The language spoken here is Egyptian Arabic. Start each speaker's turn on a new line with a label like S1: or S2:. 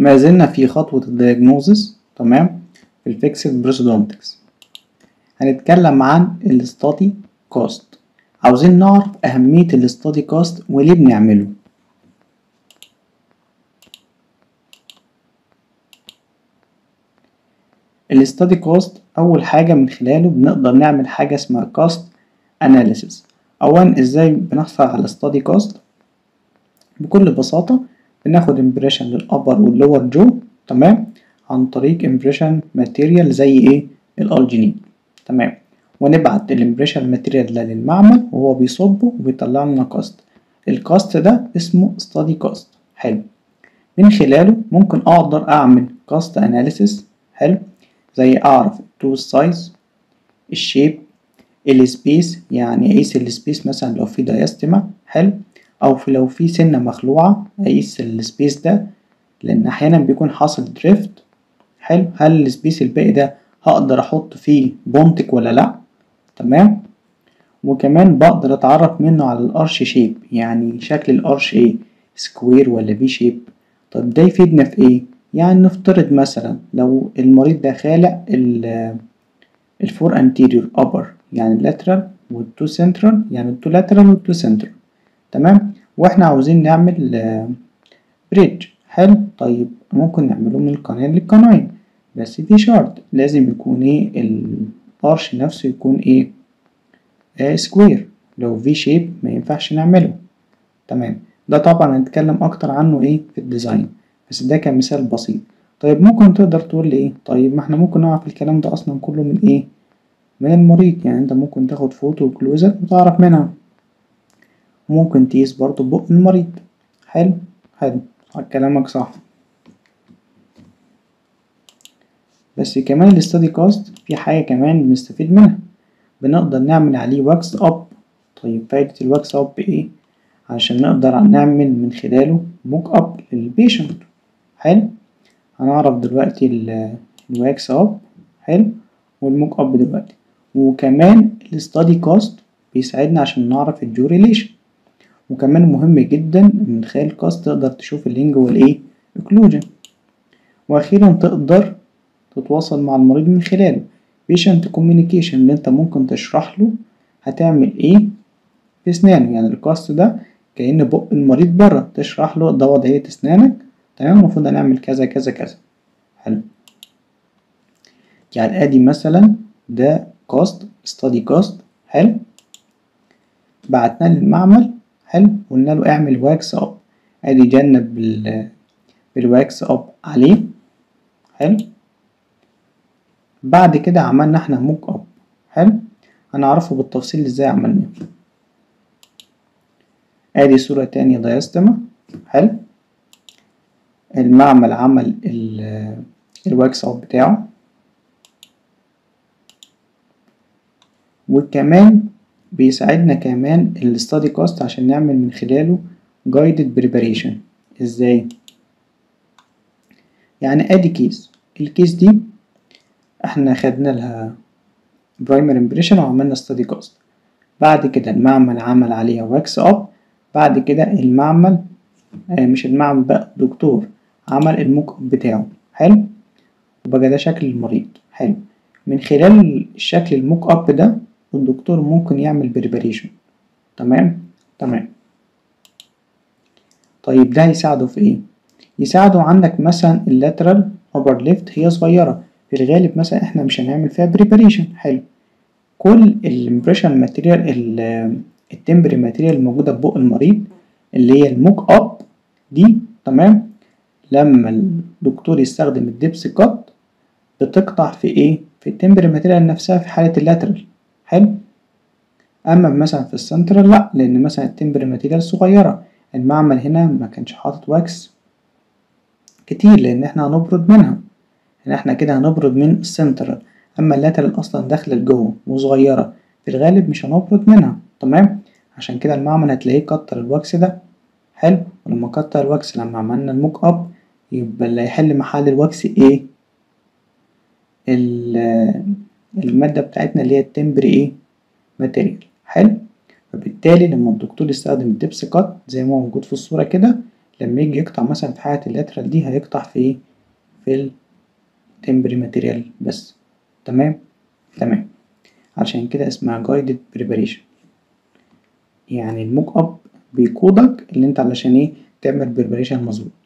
S1: ما زلنا في خطوة الدياجنوزس تمام في الفيكسد بروسودونتكس هنتكلم عن الستادي كوست عاوزين نعرف أهمية الستادي كوست وليه بنعمله الستادي كوست أول حاجة من خلاله بنقدر نعمل حاجة اسمها كوست أناليسيس أولا إزاي بنحصل على ستادي كوست بكل بساطة بناخد امبريشن للأبر واللور جو تمام عن طريق امبريشن ماتيريال زي ايه الالجينين تمام ونبعت الامبريشن ماتيريال ده للمعمل وهو بيصبه وبيطلع لنا كاست الكاست ده اسمه ستادي كاست حلو من خلاله ممكن اقدر اعمل كاست اناليسيس حلو زي اعرف التو سايز الشيب السبيس يعني اقيس السبيس مثلا لو في دايستما حلو او في لو في سنه مخلوعه اقيس السبيس ده لان احيانا بيكون حاصل دريفت حلو هل السبيس الباقي ده هقدر احط فيه بونتك ولا لا تمام وكمان بقدر اتعرف منه على الارش شيب يعني شكل الارش ايه سكوير ولا بي شيب طب ده يفيدنا في ايه يعني نفترض مثلا لو المريض ده خالع الفور انتيريور ابر يعني اللاترال والتو سنترال يعني التو لاترال والتو سنترال تمام واحنا عاوزين نعمل بريدج حلو طيب ممكن نعمله من القناة للقناين بس في شرط لازم يكون ايه الارش نفسه يكون ايه آه سكوير لو في شيب ما ينفعش نعمله تمام ده طبعا هنتكلم اكتر عنه ايه في الديزاين بس ده كمثال بسيط طيب ممكن تقدر تقول لي ايه طيب ما احنا ممكن نعرف الكلام ده اصلا كله من ايه من المريض يعني انت ممكن تاخد فوتو كلوزر وتعرف منها ممكن تقيس برضو بق المريض حلو حلو كلامك صح بس كمان الاستادي كاست في حاجة كمان بنستفيد منها بنقدر نعمل عليه واكس اب طيب فايدة الواكس اب ايه عشان نقدر نعمل من خلاله موك اب للبيشنت حلو هنعرف دلوقتي الواكس اب حلو والموك اب دلوقتي وكمان الاستادي كاست بيساعدنا عشان نعرف الجو ريليشن وكمان مهم جدا من خلال الكاست تقدر تشوف اللينج والايه اوكلوجن واخيرا تقدر تتواصل مع المريض من خلاله patient communication اللي انت ممكن تشرح له هتعمل ايه في اسنانه يعني الكاست ده كأن بق المريض بره تشرح له ده وضعية اسنانك تمام المفروض هنعمل كذا كذا كذا حلو يعني ادي مثلا ده كاست ستادي كاست حلو بعتناه للمعمل حلو قلنا له اعمل واكس اب ادي جنب بال بالواكس اب عليه حلو بعد كده عملنا احنا موك اب حلو هنعرفه بالتفصيل ازاي عملناه ادي صورة تانية دايستما حلو المعمل عمل الواكس اب بتاعه وكمان بيساعدنا كمان الستادي كاست عشان نعمل من خلاله جايدد بريباريشن ازاي يعني ادي كيس الكيس دي احنا خدنا لها برايمر امبريشن وعملنا ستادي كاست بعد كده المعمل عمل عليها واكس اب بعد كده المعمل آه مش المعمل بقى الدكتور عمل الموك اب بتاعه حلو وبقى ده شكل المريض حلو من خلال الشكل الموك اب ده الدكتور ممكن يعمل بريباريشن تمام تمام طيب ده هيساعده في ايه يساعده عندك مثلا اللاترال ابر ليفت هي صغيره في الغالب مثلا احنا مش هنعمل فيها بريباريشن حلو كل الامبريشن ماتيريال التمبري ماتيريال الموجوده في بق المريض اللي هي الموك اب دي تمام لما الدكتور يستخدم الدبس كات بتقطع في ايه في التمبري ماتيريال نفسها في حاله اللاترال حلو اما مثلا في السنترال لا لان مثلا التمبري ماتيريال صغيره المعمل هنا ما كانش حاطط واكس كتير لان احنا هنبرد منها ان احنا كده هنبرد من السنترال اما اللاترال اصلا داخله لجوه وصغيره في الغالب مش هنبرد منها تمام عشان كده المعمل هتلاقيه كتر الواكس ده حلو ولما كتر الواكس لما عملنا الموك اب يبقى اللي هيحل محل الواكس ايه المادة بتاعتنا اللي هي التمبري ايه ماتيريال حلو فبالتالي لما الدكتور يستخدم الدبس كات زي ما هو موجود في الصورة كده لما يجي يقطع مثلا في حالة اللاترال دي هيقطع في ايه في التمبري ماتيريال بس تمام تمام عشان كده اسمها guided preparation يعني الموك اب بيقودك اللي انت علشان ايه تعمل بريبريشن مظبوط